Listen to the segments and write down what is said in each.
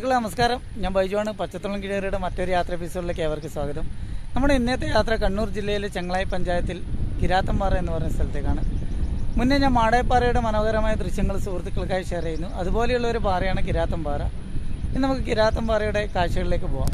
സുഹൃത്തുക്കളെ നമസ്കാരം ഞാൻ ബൈജുവാണ് പച്ചത്തുളം കിഴേറിയുടെ മറ്റൊരു യാത്ര എപ്പിസോഡിലേക്ക് ഏവർക്ക് സ്വാഗതം നമ്മുടെ ഇന്നത്തെ യാത്ര കണ്ണൂർ ജില്ലയിലെ ചെങ്ങളായി പഞ്ചായത്തിൽ കിരാത്തമ്പാറ എന്ന് പറയുന്ന സ്ഥലത്തേക്കാണ് മുന്നേ ഞാൻ മാടയപ്പാറയുടെ മനോഹരമായ ദൃശ്യങ്ങൾ സുഹൃത്തുക്കൾക്കായി ഷെയർ ചെയ്യുന്നു അതുപോലെയുള്ള ഒരു പാറയാണ് കിരാത്തമ്പാറ ഇനി നമുക്ക് കിരാത്തമ്പാറയുടെ കാഴ്ചകളിലേക്ക് പോവാം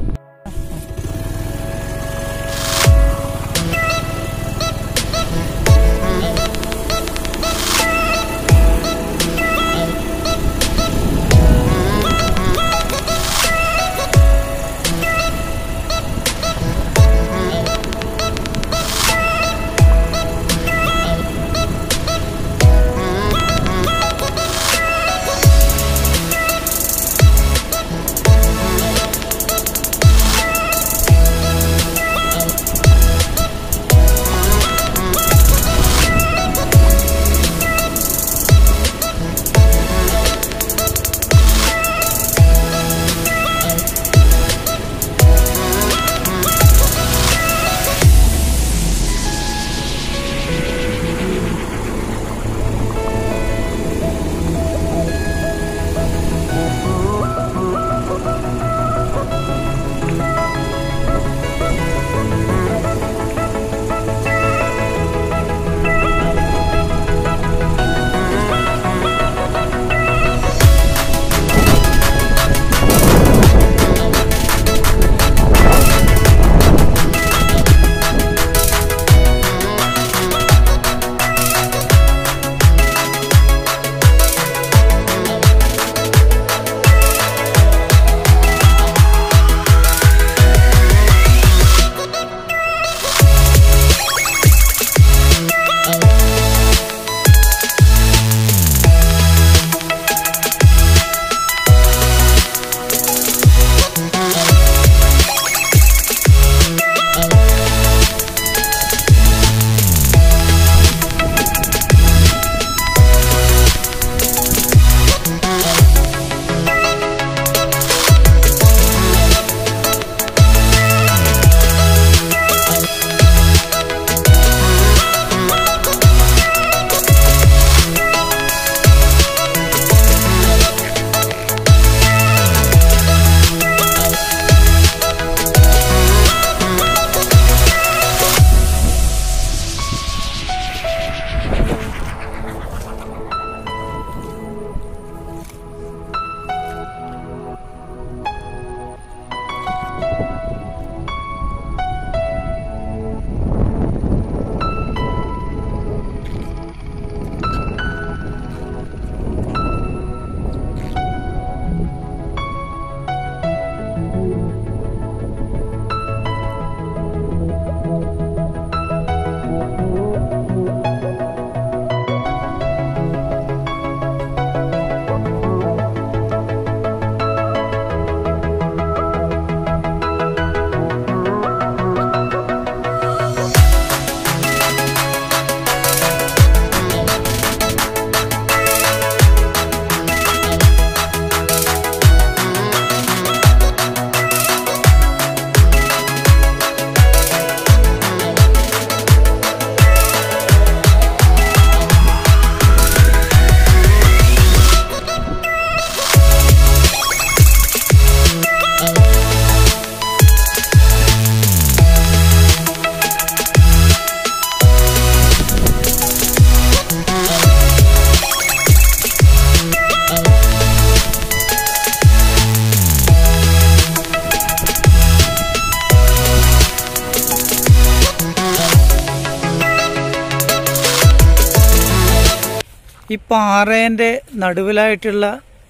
ഈ പാറേൻ്റെ നടുവിലായിട്ടുള്ള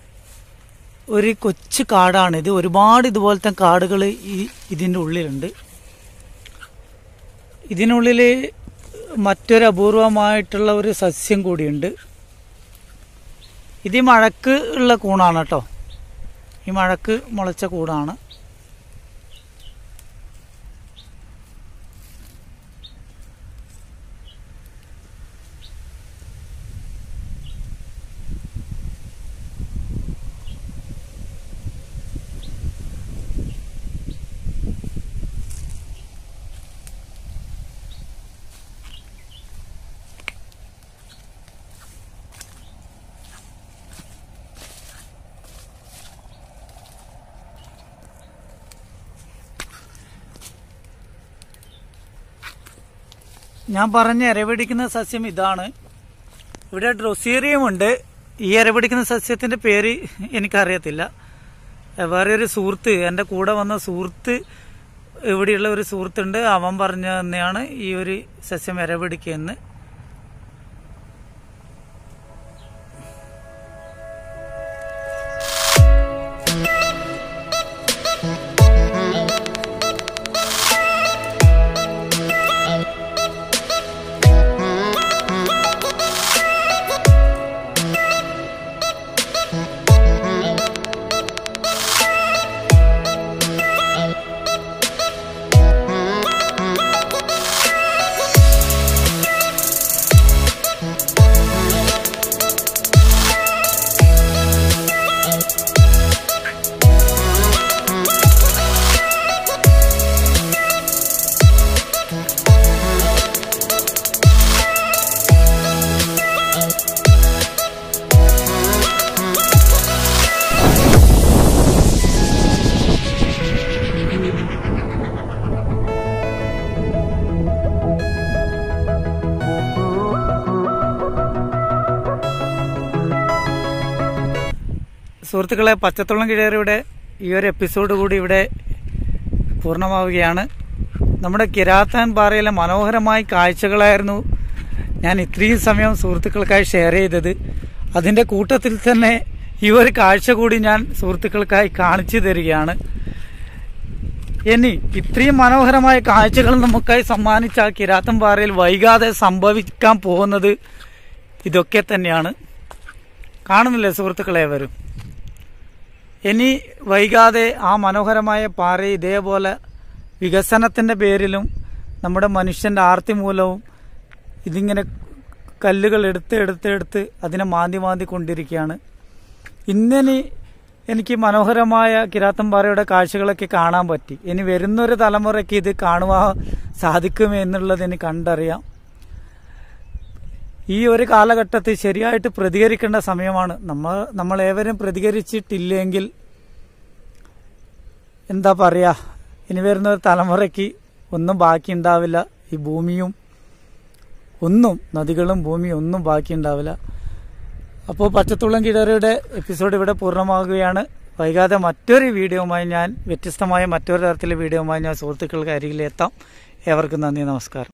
ഒരു കൊച്ചു കാടാണ് ഇത് ഒരുപാട് ഇതുപോലത്തെ കാടുകൾ ഈ ഇതിൻ്റെ ഉള്ളിലുണ്ട് ഇതിനുള്ളിൽ മറ്റൊരു അപൂർവമായിട്ടുള്ള ഒരു സസ്യം കൂടിയുണ്ട് ഇത് ഈ മഴക്ക് ഉള്ള കൂണാണ് കേട്ടോ ഈ മഴക്ക് മുളച്ച കൂടാണ് ഞാൻ പറഞ്ഞ ഇരപിടിക്കുന്ന സസ്യം ഇതാണ് ഇവിടെ ഡ്രൊസീറിയം ഉണ്ട് ഈ ഇരപിടിക്കുന്ന സസ്യത്തിന്റെ പേര് എനിക്കറിയത്തില്ല വേറെ ഒരു സുഹൃത്ത് എൻ്റെ കൂടെ വന്ന സുഹൃത്ത് ഇവിടെയുള്ള ഒരു സുഹൃത്തുണ്ട് അവൻ പറഞ്ഞു തന്നെയാണ് ഈ ഒരു സസ്യം ഇരപിടിക്കുന്നത് സുഹൃത്തുക്കളെ പച്ചത്തുള്ളം കിഴറിയുടെ ഈ ഒരു എപ്പിസോഡ് കൂടി ഇവിടെ പൂർണ്ണമാവുകയാണ് നമ്മുടെ കിരാത്താൻ പാറയിലെ മനോഹരമായ കാഴ്ചകളായിരുന്നു ഞാൻ ഇത്രയും സമയം സുഹൃത്തുക്കൾക്കായി ഷെയർ ചെയ്തത് അതിൻ്റെ കൂട്ടത്തിൽ തന്നെ ഈ ഒരു കാഴ്ച കൂടി ഞാൻ സുഹൃത്തുക്കൾക്കായി കാണിച്ചു തരികയാണ് ഇനി ഇത്രയും മനോഹരമായ കാഴ്ചകൾ നമുക്കായി സമ്മാനിച്ച ആ കിരാത്തൻ പാറയിൽ വൈകാതെ സംഭവിക്കാൻ പോകുന്നത് ഇതൊക്കെ തന്നെയാണ് കാണുന്നില്ലേ സുഹൃത്തുക്കളെ വരും ഇനി വൈകാതെ ആ മനോഹരമായ പാറ ഇതേപോലെ വികസനത്തിൻ്റെ പേരിലും നമ്മുടെ മനുഷ്യൻ്റെ ആർത്തി മൂലവും ഇതിങ്ങനെ കല്ലുകൾ എടുത്ത് എടുത്ത് എടുത്ത് അതിനെ മാന്തി മാന്തി കൊണ്ടിരിക്കുകയാണ് ഇന്നിനി എനിക്ക് മനോഹരമായ കിരാത്തമ്പാറയുടെ കാഴ്ചകളൊക്കെ കാണാൻ പറ്റി ഇനി വരുന്നൊരു തലമുറയ്ക്ക് ഇത് കാണുവാൻ സാധിക്കുമോ എന്നുള്ളത് എനിക്ക് കണ്ടറിയാം ഈ ഒരു കാലഘട്ടത്തിൽ ശരിയായിട്ട് പ്രതികരിക്കേണ്ട സമയമാണ് നമ്മൾ നമ്മളേവരും പ്രതികരിച്ചിട്ടില്ലെങ്കിൽ എന്താ പറയാ ഇനി വരുന്ന ഒരു തലമുറയ്ക്ക് ഒന്നും ബാക്കി ഉണ്ടാവില്ല ഈ ഭൂമിയും ഒന്നും നദികളും ഭൂമിയും ഒന്നും ബാക്കി ഉണ്ടാവില്ല അപ്പോൾ പച്ചത്തുള്ളം കിടറയുടെ എപ്പിസോഡ് ഇവിടെ പൂർണ്ണമാകുകയാണ് വൈകാതെ മറ്റൊരു വീഡിയോയുമായി ഞാൻ വ്യത്യസ്തമായ മറ്റൊരു തരത്തിലെ വീഡിയോയുമായി ഞാൻ സുഹൃത്തുക്കൾക്ക് അരികിലെത്താം ഏവർക്കും നന്ദി നമസ്കാരം